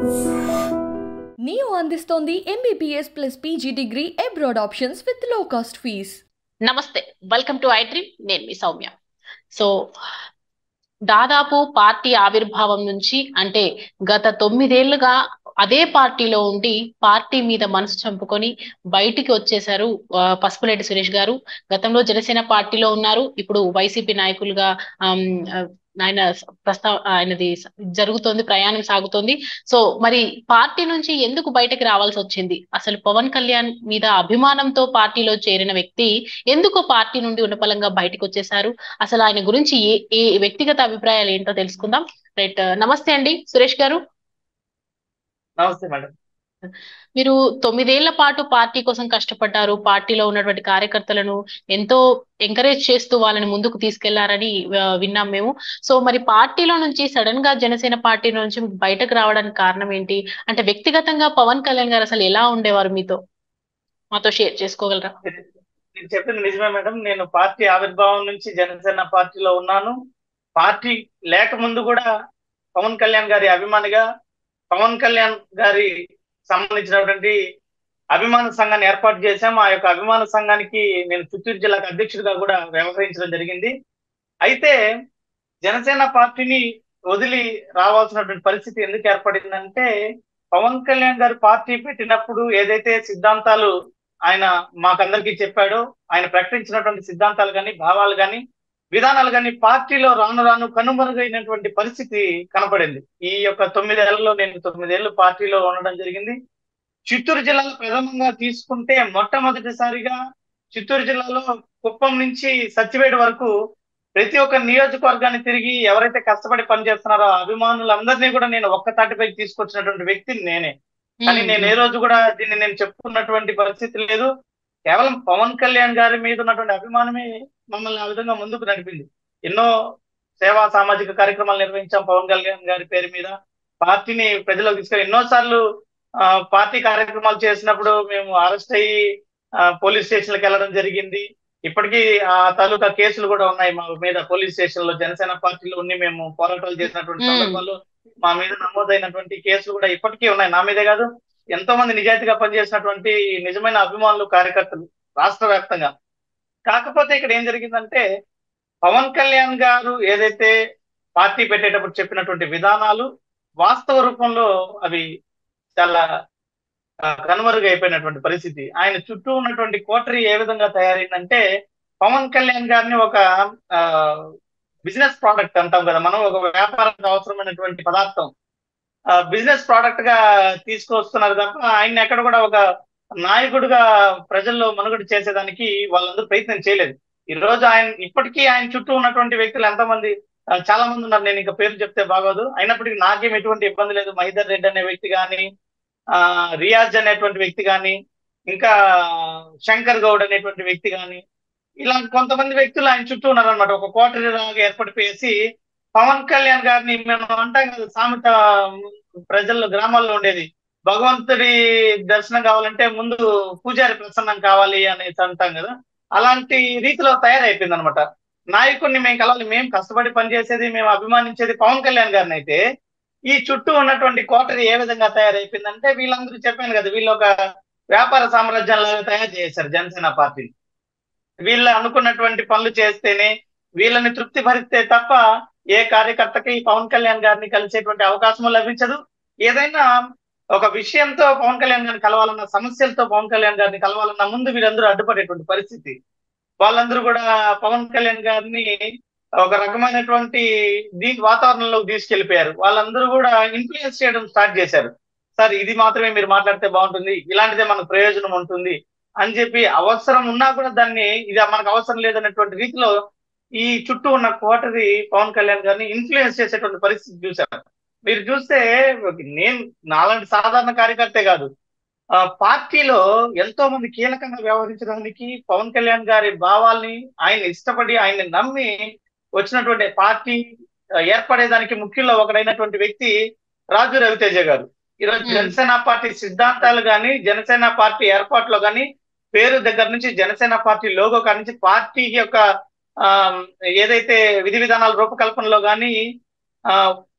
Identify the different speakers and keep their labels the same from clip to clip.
Speaker 1: Neo అందిస్తోంది MBBS plus PG degree abroad options with low cost fees
Speaker 2: నమస్తే welcome to I dream నేను మీ Soumya so దాదాపు party ఆవిర్భావం నుంచి అంటే గత తొమ్మిదేళ్లుగా అదే పార్టీలో ఉండి పార్టీ మీద మనసు చంపుకొని బయటికి వచ్చేశారు ఆ, పసుపులేటి సురేష్ గారు గతంలో జనసేన పార్టీలో ఉన్నారు ఇప్పుడు వైసీపీ నాయకులుగా ఆమ్, ఆ, ఆయన ప్రస్తావ ఆయనది జరుగుతోంది ప్రయాణం సాగుతోంది సో మరి పార్టీ నుంచి ఎందుకు బయటకు రావాల్సి వచ్చింది అసలు పవన్ కళ్యాణ్ మీద అభిమానంతో పార్టీలో చేరిన వ్యక్తి ఎందుకు పార్టీ నుండి ఉన్నపలంగా బయటకు వచ్చేసారు అసలు ఆయన గురించి ఏ ఏ వ్యక్తిగత అభిప్రాయాలు ఏంటో తెలుసుకుందాం రైట్ నమస్తే అండి సురేష్ గారు
Speaker 3: నమస్తే మేడం
Speaker 2: మీరు తొమ్మిదేళ్ల పాటు పార్టీ కోసం కష్టపడ్డారు పార్టీలో ఉన్నటువంటి కార్యకర్తలను ఎంతో ఎంకరేజ్ చేస్తూ వాళ్ళని ముందుకు తీసుకెళ్లారని ఆ, విన్నాం మేము సో మరి పార్టీలో నుంచి సడన్ గా జనసేన పార్టీ నుంచి బయటకు రావడానికి కారణం ఏంటి అంటే వ్యక్తిగతంగా పవన్ కళ్యాణ్ గారు అసలు ఎలా ఉండేవారు మీతో మాతో షేర్ చేసుకోగలరా
Speaker 3: నేను చెప్పింది నిజమే మేడం నేను పార్టీ ఆవిర్భావం నుంచి జనసేన పార్టీలో ఉన్నాను పార్టీ లేకముందు కూడా పవన్ కళ్యాణ్ గారి అభిమానిగా పవన్ కళ్యాణ్ గారి సంబంధించినటువంటి అభిమాన సంఘాన్ని ఏర్పాటు చేశాం ఆ యొక్క అభిమాన సంఘానికి నేను చిత్తూరు జిల్లాకు అధ్యక్షుడిగా కూడా వ్యవహరించడం జరిగింది అయితే జనసేన పార్టీని వదిలి రావాల్సినటువంటి పరిస్థితి ఎందుకు ఏర్పడిందంటే పవన్ కళ్యాణ్ గారు పార్టీ పెట్టినప్పుడు ఏదైతే సిద్ధాంతాలు ఆయన మాకందరికీ చెప్పాడో ఆయన ప్రకటించినటువంటి సిద్ధాంతాలు కానీ భావాలు కానీ విధానాలు కానీ పార్టీలో రాను రాను కనుమరుగైనటువంటి పరిస్థితి కనపడింది ఈ యొక్క తొమ్మిదేళ్లలో నేను తొమ్మిదేళ్లు పార్టీలో ఉండడం జరిగింది చిత్తూరు జిల్లాలో ప్రథమంగా తీసుకుంటే మొట్టమొదటిసారిగా చిత్తూరు జిల్లాలో కుప్పం నుంచి సత్యవేడు వరకు ప్రతి ఒక్క నియోజకవర్గాన్ని తిరిగి ఎవరైతే కష్టపడి పనిచేస్తున్నారో ఆ అభిమానులందరినీ కూడా నేను ఒక్క తాటిపైకి తీసుకొచ్చినటువంటి వ్యక్తిని నేనే కానీ నేను ఏ రోజు కూడా దీన్ని నేను చెప్పుకున్నటువంటి పరిస్థితి లేదు కేవలం పవన్ కళ్యాణ్ గారి మీద ఉన్నటువంటి అభిమానమే మమ్మల్ని ఆ విధంగా ముందుకు నడిపింది ఎన్నో సేవా సామాజిక కార్యక్రమాలు నిర్వహించాం పవన్ కళ్యాణ్ గారి పేరు మీద పార్టీని ప్రజలకు తీసుకెళ్ళి ఎన్నో సార్లు పార్టీ కార్యక్రమాలు చేసినప్పుడు మేము అరెస్ట్ అయ్యి ఆ, పోలీస్ స్టేషన్లకు వెళ్ళడం జరిగింది ఇప్పటికీ ఆ తాలూకా కేసులు కూడా ఉన్నాయి మా మీద పోలీస్ స్టేషన్ లో జనసేన పార్టీలో ఉండి మేము పోరాటాలు చేసినటువంటి
Speaker 2: మ్మ్.
Speaker 3: సందర్భాల్లో మా మీద నమోదైనటువంటి కేసులు కూడా ఇప్పటికీ ఉన్నాయి నా మీదే కాదు ఎంతో మంది నిజాయితీగా పనిచేసినటువంటి నిజమైన అభిమానులు కార్యకర్తలు రాష్ట్ర వ్యాప్తంగా కాకపోతే ఇక్కడ ఏం జరిగిందంటే పవన్ కళ్యాణ్ గారు ఏదైతే పార్టీ పెట్టేటప్పుడు చెప్పినటువంటి విధానాలు వాస్తవ రూపంలో అవి చాలా ఆ, కనుమరుగైపోయినటువంటి పరిస్థితి ఆయన చుట్టూ ఉన్నటువంటి కోటరీ ఏ విధంగా తయారైందంటే పవన్ కళ్యాణ్ గారిని ఒక బిజినెస్ ప్రోడక్ట్ అంటాం కదా మనం ఒక వ్యాపారానికి అవసరమైనటువంటి పదార్థం బిజినెస్ ప్రోడక్ట్ గా తీసుకొస్తున్నారు తప్ప ఆయన ఎక్కడ కూడా ఒక నాయకుడిగా ప్రజల్లో మనుగడ చేసేదానికి వాళ్ళందరూ ప్రయత్నం చేయలేదు ఈ రోజు ఆయన ఇప్పటికీ ఆయన చుట్టూ ఉన్నటువంటి వ్యక్తులు ఎంతమంది ఆ, చాలా మంది ఉన్నారు నేను ఇంకా పేరు చెప్తే బాగోదు అయినప్పటికీ నాకేం ఎటువంటి ఇబ్బంది లేదు మహిదర్ రెడ్డి అనే వ్యక్తి కానీ ఆ రియాజ్ అనేటువంటి వ్యక్తి కానీ ఇంకా శంకర్ గౌడ్ అనేటువంటి వ్యక్తి కానీ ఇలా కొంతమంది వ్యక్తులు ఆయన చుట్టూ ఉన్నారనమాట ఒక కోటరీ లాగా ఏర్పడిపోయేసి పవన్ కళ్యాణ్ గారిని మేము అంటాం కదా సామెత ప్రజల్లో గ్రామాల్లో ఉండేది భగవంతుడి దర్శనం కావాలంటే ముందు పూజారి ప్రసన్నం కావాలి అనేసి అంటాం కదా అలాంటి రీతిలో తయారైపోయింది అనమాట నాయకుడిని మేము కలవాలి మేము కష్టపడి పనిచేసేది మేము అభిమానించేది పవన్ కళ్యాణ్ గారిని అయితే ఈ చుట్టూ ఉన్నటువంటి కోటరీ ఏ విధంగా తయారైపోయిందంటే వీళ్ళందరూ చెప్పాను కదా వీళ్ళు ఒక వ్యాపార సామ్రాజ్యం లాగా తయారు చేశారు జనసేన పార్టీని వీళ్ళు అనుకున్నటువంటి పనులు చేస్తేనే వీళ్ళని తృప్తి భరిస్తే తప్ప ఏ కార్యకర్తకి పవన్ కళ్యాణ్ గారిని కలిసేటువంటి అవకాశం లభించదు ఏదైనా ఒక విషయంతో పవన్ కళ్యాణ్ గారిని కలవాలన్న సమస్యలతో పవన్ కళ్యాణ్ గారిని కలవాలన్న ముందు వీళ్ళందరూ అడ్డుపడేటువంటి పరిస్థితి వాళ్ళందరూ కూడా పవన్ కళ్యాణ్ గారిని ఒక రకమైనటువంటి దీని వాతావరణంలోకి తీసుకెళ్లిపోయారు వాళ్ళందరూ కూడా ఇన్ఫ్లుయెన్స్ చేయడం స్టార్ట్ చేశారు సార్ ఇది మాత్రమే మీరు మాట్లాడితే బాగుంటుంది ఇలాంటిదే మనకు ప్రయోజనం ఉంటుంది అని చెప్పి అవసరం ఉన్నా కూడా దాన్ని ఇది మనకు అవసరం లేదనేటువంటి రీతిలో ఈ చుట్టూ ఉన్న కోటది పవన్ కళ్యాణ్ గారిని ఇన్ఫ్లుయెన్స్ చేసేటువంటి పరిస్థితి చూశారు మీరు చూస్తే నేను నాలాంటి సాధారణ కార్యకర్తే కాదు ఆ, పార్టీలో ఎంతో మంది కీలకంగా వ్యవహరించడానికి పవన్ కళ్యాణ్ గారి భావాల్ని ఆయన ఇష్టపడి ఆయన్ని నమ్మి వచ్చినటువంటి పార్టీ ఆ, ఏర్పడేదానికి ముఖ్యంలో ఒకడైనటువంటి వ్యక్తి రాజు రవితేజ గారు ఈరోజు
Speaker 2: Hmm.
Speaker 3: జనసేన పార్టీ సిద్ధాంతాలు కానీ జనసేన పార్టీ ఏర్పాట్లో కానీ పేరు దగ్గర నుంచి జనసేన పార్టీ లోగో కాడి నుంచి పార్టీ యొక్క ఆ, ఏదైతే విధి విధానాల రూపకల్పనలో కానీ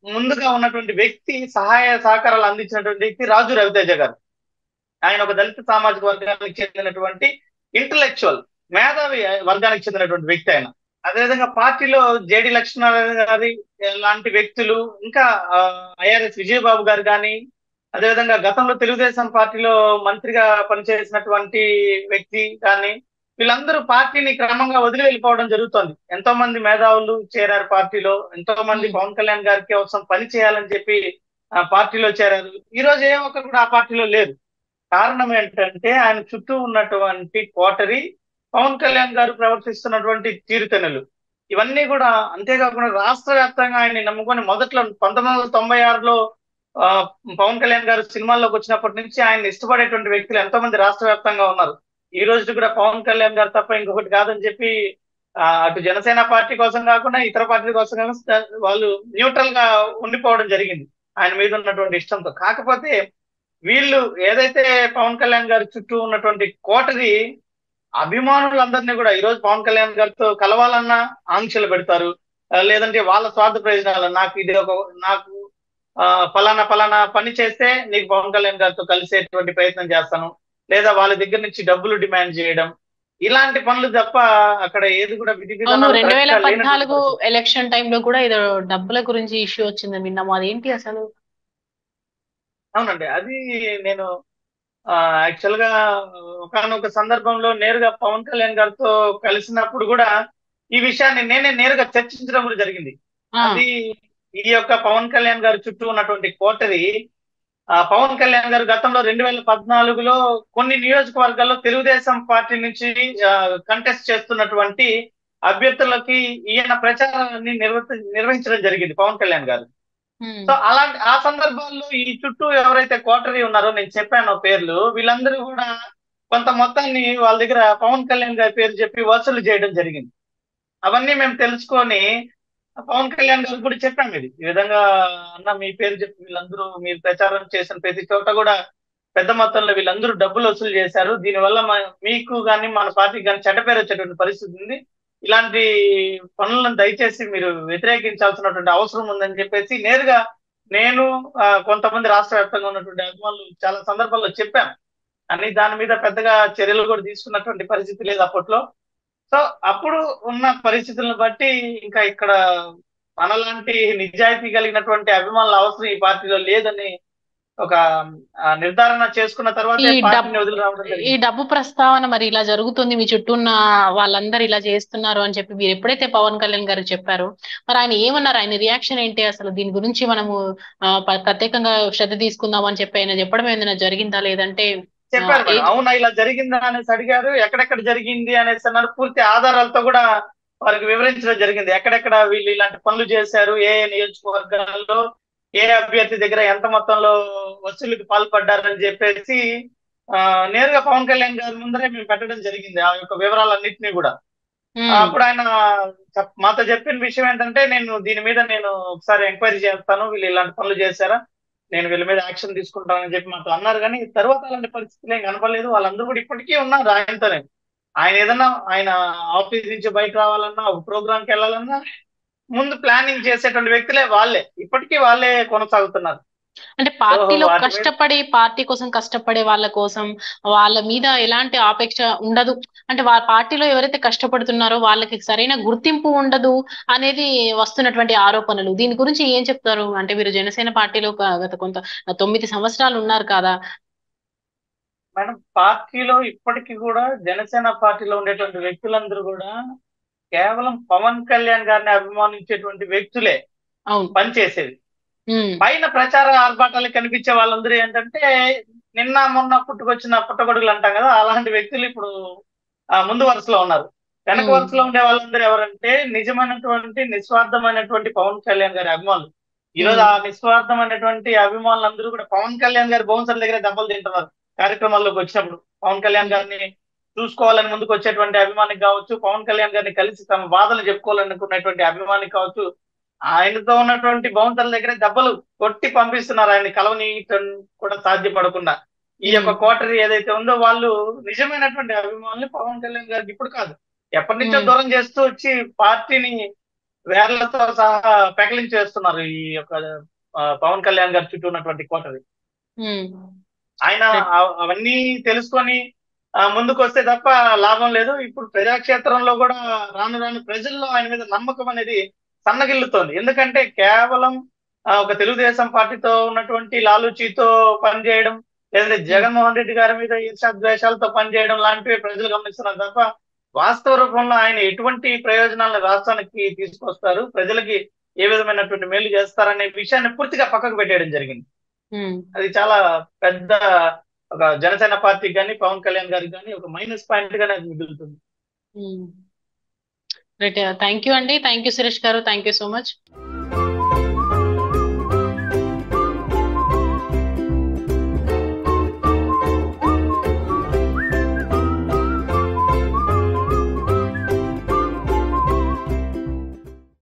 Speaker 3: ముందుగా ఉన్నటువంటి వ్యక్తి సహాయ సహకారాలు అందించినటువంటి వ్యక్తి రాజు రవితేజ గారు ఆయన ఒక దళిత సామాజిక వర్గానికి చెందినటువంటి ఇంటలెక్చువల్ మేధావి వర్గానికి చెందినటువంటి వ్యక్తి ఆయన అదేవిధంగా పార్టీలో జేడి లక్ష్మీనారాయణ గారి లాంటి వ్యక్తులు ఇంకా ఐఆర్ఎస్ విజయబాబు గారు కానీ అదేవిధంగా గతంలో తెలుగుదేశం పార్టీలో మంత్రిగా పనిచేసినటువంటి వ్యక్తి కానీ వీళ్ళందరూ పార్టీని క్రమంగా వదిలి వెళ్ళిపోవడం జరుగుతోంది ఎంతో మంది మేధావులు చేరారు పార్టీలో ఎంతో మంది పవన్ కళ్యాణ్ గారికి అవసరం పని చేయాలని చెప్పి ఆ పార్టీలో చేరారు ఈ రోజు ఏ ఒక్కరు కూడా ఆ పార్టీలో లేరు కారణం ఏంటంటే ఆయన చుట్టూ ఉన్నటువంటి కోటరి పవన్ కళ్యాణ్ గారు ప్రవర్తిస్తున్నటువంటి తీరుతెనులు ఇవన్నీ కూడా అంతేకాకుండా రాష్ట్ర వ్యాప్తంగా ఆయన్ని నమ్ముకొని మొదట్లో పంతొమ్మిది వందల తొంభై ఆరులో ఆ, పవన్ కళ్యాణ్ గారు సినిమాల్లోకి వచ్చినప్పటి నుంచి ఆయన ఇష్టపడేటువంటి వ్యక్తులు ఎంతో మంది రాష్ట్ర వ్యాప్తంగా ఉన్నారు ఈ రోజు కూడా పవన్ కళ్యాణ్ గారు తప్ప ఇంకొకటి కాదని చెప్పి ఆ, అటు జనసేన పార్టీ కోసం కాకుండా ఇతర పార్టీ కోసం కాకుండా వాళ్ళు న్యూట్రల్ గా ఉండిపోవడం జరిగింది ఆయన మీద ఉన్నటువంటి ఇష్టంతో కాకపోతే వీళ్ళు ఏదైతే పవన్ కళ్యాణ్ గారి చుట్టూ ఉన్నటువంటి కోటది అభిమానులందరినీ కూడా ఈ రోజు పవన్ కళ్యాణ్ గారితో కలవాలన్నా ఆంక్షలు పెడతారు ఆ, లేదంటే వాళ్ళ స్వార్థ ప్రయోజనాలు నాకు ఇది ఒక నాకు ఆ, ఫలానా ఫలానా పని చేస్తే నీకు పవన్ కళ్యాణ్ గారితో కలిసేటువంటి ప్రయత్నం చేస్తాను లేదా వాళ్ళ దగ్గర నుంచి డబ్బులు డిమాండ్ చేయడం ఇలాంటి పనులు తప్ప అక్కడ ఏది కూడా విధి
Speaker 2: అవును
Speaker 3: విధానాలు
Speaker 2: రెండు వేల
Speaker 3: correct గా లేనటువంటి
Speaker 2: పద్నాలుగు
Speaker 3: పరిస్థితి.
Speaker 2: ఎలక్షన్ టైంలో కూడా ఏదో డబ్బుల గురించి ఇష్యూ వచ్చిందని విన్నాము అదేంటి అసలు
Speaker 3: అవునండి అది నేను యాక్చువల్ గా ఒకనొక సందర్భంలో నేరుగా పవన్ కళ్యాణ్ గారితో కలిసినప్పుడు కూడా ఈ విషయాన్ని నేనే నేరుగా చర్చించడం కూడా జరిగింది
Speaker 2: ఆ,
Speaker 3: అది ఈ యొక్క పవన్ కళ్యాణ్ గారి చుట్టూ ఉన్నటువంటి కోటరి ఆ పవన్ కళ్యాణ్ గారు గతంలో రెండు వేల పద్నాలుగులో కొన్ని నియోజకవర్గాల్లో తెలుగుదేశం పార్టీ నుంచి కంటెస్ట్ చేస్తున్నటువంటి అభ్యర్థులకి ఈయన ప్రచారాన్ని నిర్వర్తి నిర్వహించడం జరిగింది పవన్ కళ్యాణ్ గారు
Speaker 2: ఉమ్,
Speaker 3: సో అలాంటి ఆ సందర్భాల్లో ఈ చుట్టూ ఎవరైతే కోటరీ ఉన్నారో నేను చెప్పాను పేర్లు వీళ్ళందరూ కూడా కొంత మొత్తాన్ని వాళ్ళ దగ్గర పవన్ కళ్యాణ్ గారి పేరు చెప్పి వసూలు చేయడం జరిగింది అవన్నీ మేము తెలుసుకొని పవన్ కళ్యాణ్ గారు కూడా చెప్పాము ఇది ఈ విధంగా అన్న మీ పేరు చెప్పి వీళ్ళందరూ మీరు ప్రచారం చేసిన ప్రతి చోట కూడా పెద్ద మొత్తంలో వీళ్ళందరూ డబ్బులు వసూలు చేశారు దీనివల్ల మ- మీకు కానీ మన పార్టీకి కానీ చెడ్డ పేరు వచ్చేటువంటి పరిస్థితి ఉంది ఇలాంటి పనులను దయచేసి మీరు వ్యతిరేకించాల్సినటువంటి అవసరం ఉందని చెప్పేసి నేరుగా నేను ఆ, కొంతమంది రాష్ట్ర వ్యాప్తంగా ఉన్నటువంటి అభిమానులు చాలా సందర్భాల్లో చెప్పాను అని దాని మీద పెద్దగా చర్యలు కూడా తీసుకున్నటువంటి పరిస్థితి లేదు అప్పట్లో సో అప్పుడు ఉన్న పరిస్థితులను బట్టి ఇంకా ఇక్కడ మనలాంటి నిజాయితీ కలిగినటువంటి అభిమానుల అవసరం ఈ పార్టీలో లేదని ఒక ఆ, నిర్ధారణ చేసుకున్న తర్వాత
Speaker 2: ఈ డబ్-
Speaker 3: పార్టీని వదిలి రావడం
Speaker 2: ఈ
Speaker 3: జరిగింది
Speaker 2: డబ్బు ప్రస్తావన మరి ఇలా జరుగుతుంది మీ చుట్టూ ఉన్న వాళ్ళందరూ ఇలా చేస్తున్నారు అని చెప్పి మీరు ఎప్పుడైతే పవన్ కళ్యాణ్ గారు చెప్పారో మరి ఆయన ఏమన్నారు ఆయన రియాక్షన్ ఏంటి అసలు దీని గురించి మనము ఆ, ప- ప్రత్యేకంగా శ్రద్ధ తీసుకుందాం అని చెప్పి ఆయన చెప్పడం ఏదైనా జరిగిందా లేదంటే
Speaker 3: చెప్పారు
Speaker 2: ఆ,
Speaker 3: మేడం
Speaker 2: ఏ-
Speaker 3: అవునా ఇలా జరిగిందా అనేసి అడిగారు ఎక్కడెక్కడ జరిగింది అనేసి అన్నారు పూర్తి ఆధారాలతో కూడా వారికి వివరించడం జరిగింది ఎక్కడెక్కడ వీళ్ళు ఇలాంటి పనులు చేశారు ఏ ఏ నియోజకవర్గాల్లో ఏ అభ్యర్థి దగ్గర ఎంత మొత్తంలో వసూలుకి పాల్పడ్డారని చెప్పేసి ఆ నేరుగా పవన్ కళ్యాణ్ గారి ముందరే మేము పెట్టడం జరిగింది ఆ యొక్క వివరాలన్నింటినీ కూడా
Speaker 2: ఉమ్,
Speaker 3: అప్పుడు ఆయన చెప్- మాతో చెప్పిన విషయం ఏంటంటే నేను దీని మీద నేను ఒకసారి ఎంక్వైరీ చేస్తాను వీళ్ళు ఇలాంటి పనులు చేశారా నేను వీళ్ళ మీద యాక్షన్ తీసుకుంటానని చెప్పి మాతో అన్నారు కానీ తర్వాత అలాంటి పరిస్థితులు ఏం కనపడలేదు వాళ్ళందరూ కూడా ఇప్పటికీ ఉన్నారు ఆయనతోనే ఆయన ఏదన్నా ఆయన ఆఫీస్ నుంచి బయట రావాలన్నా ఒక ప్రోగ్రామ్కి వెళ్ళాలన్నా ముందు ప్లానింగ్ చేసేటువంటి వ్యక్తులే వాళ్ళే ఇప్పటికీ వాళ్ళే కొనసాగుతున్నారు
Speaker 2: అంటే పార్టీలో
Speaker 3: వాటి మీద-
Speaker 2: కష్టపడి పార్టీ కోసం కష్టపడే వాళ్ళ కోసం వాళ్ళ మీద ఎలాంటి ఆపేక్ష ఉండదు అంటే వాళ్ళ పార్టీలో ఎవరైతే కష్టపడుతున్నారో వాళ్ళకి సరైన గుర్తింపు ఉండదు అనేది వస్తున్నటువంటి ఆరోపణలు దీని గురించి ఏం చెప్తారు అంటే మీరు జనసేన పార్టీలో గ- గత కొంత తొమ్మిది సంవత్సరాలు ఉన్నారు కదా
Speaker 3: మేడం పార్టీలో ఇప్పటికీ కూడా జనసేన పార్టీలో ఉండేటువంటి వ్యక్తులందరూ కూడా కేవలం పవన్ కళ్యాణ్ గారిని అభిమానించేటువంటి వ్యక్తులే
Speaker 2: అవును
Speaker 3: పనిచేసేది
Speaker 2: ఉమ్,
Speaker 3: పైన ప్రచార ఆర్భాటాలు కనిపించే వాళ్ళందరూ ఏంటంటే నిన్న మొన్న పుట్టుకొచ్చిన పుట్టగొడుగులు అంటాం కదా అలాంటి వ్యక్తులు ఇప్పుడు ఆ, ముందు వరుసలో ఉన్నారు వెనక
Speaker 2: Hmm.
Speaker 3: వరుసలో ఉండే వాళ్ళందరూ ఎవరంటే నిజమైనటువంటి నిస్వార్థమైనటువంటి పవన్ కళ్యాణ్ గారి అభిమానులు ఈ రోజు
Speaker 2: Hmm.
Speaker 3: ఆ నిస్వార్థమైనటువంటి అభిమానులందరూ కూడా పవన్ కళ్యాణ్ గారి బౌన్సర్ దగ్గర దెబ్బలు తింటున్నారు కార్యక్రమాల్లోకి వచ్చినప్పుడు పవన్ కళ్యాణ్ గారిని చూసుకోవాలని ముందుకు వచ్చేటువంటి అభిమానికి కావచ్చు పవన్ కళ్యాణ్ గారిని కలిసి తమ బాధలు చెప్పుకోవాలనుకున్నటువంటి అభిమానికి కావచ్చు ఆయనతో ఉన్నటువంటి బౌన్సర్ల దగ్గర దెబ్బలు కొట్టి పంపిస్తున్నారు ఆయన కలవనీయటం కూడా సాధ్యపడకుండా ఈ యొక్క
Speaker 2: Hmm.
Speaker 3: కోటరీ ఏదైతే ఉందో వాళ్ళు నిజమైనటువంటి అభిమానులు పవన్ కళ్యాణ్ గారికి ఇప్పుడు కాదు ఎప్పటి నుంచో
Speaker 2: Hmm.
Speaker 3: దూరం చేస్తూ వచ్చి పార్టీని వేర్లతో సహా పెకలింగ్ చేస్తున్నారు ఈ యొక్క ఆ, పవన్ కళ్యాణ్ గారి చుట్టూ ఉన్నటువంటి కోటది
Speaker 2: ఉమ్,
Speaker 3: ఆయన అవ- అవన్నీ తెలుసుకొని ఆ, ముందుకు వస్తే తప్ప లాభం లేదు ఇప్పుడు ప్రజాక్షేత్రంలో కూడా రాను రాను ప్రజల్లో ఆయన మీద నమ్మకం అనేది సన్నగిల్లుతోంది ఎందుకంటే కేవలం ఆ, ఒక తెలుగుదేశం పార్టీతో ఉన్నటువంటి లాలూచీతో పనిచేయడం లేదంటే జగన్మోహన్ రెడ్డి గారి మీద ఈర్షాద్వేషాలతో పనిచేయడం లాంటివి ప్రజలు గమనిస్తున్నారు తప్ప వాస్తవ రూపంలో ఆయన ఎటువంటి ప్రయోజనాలను రాష్ట్రానికి తీసుకొస్తారు ప్రజలకి ఏ విధమైనటువంటి మేలు చేస్తారనే విషయాన్ని పూర్తిగా పక్కకు పెట్టేయడం జరిగింది
Speaker 2: ఉమ్.
Speaker 3: అది చాలా పెద్ద ఒక జనసేన పార్టీకి కానీ పవన్ కళ్యాణ్ గారికి కానీ ఒక మైనస్ పాయింట్ గానే అది మిగులుతుంది
Speaker 2: రైట్ థ్యాంక్ యూ అండి థ్యాంక్ యూ సురేష్ గారు థ్యాంక్ యూ సో మచ్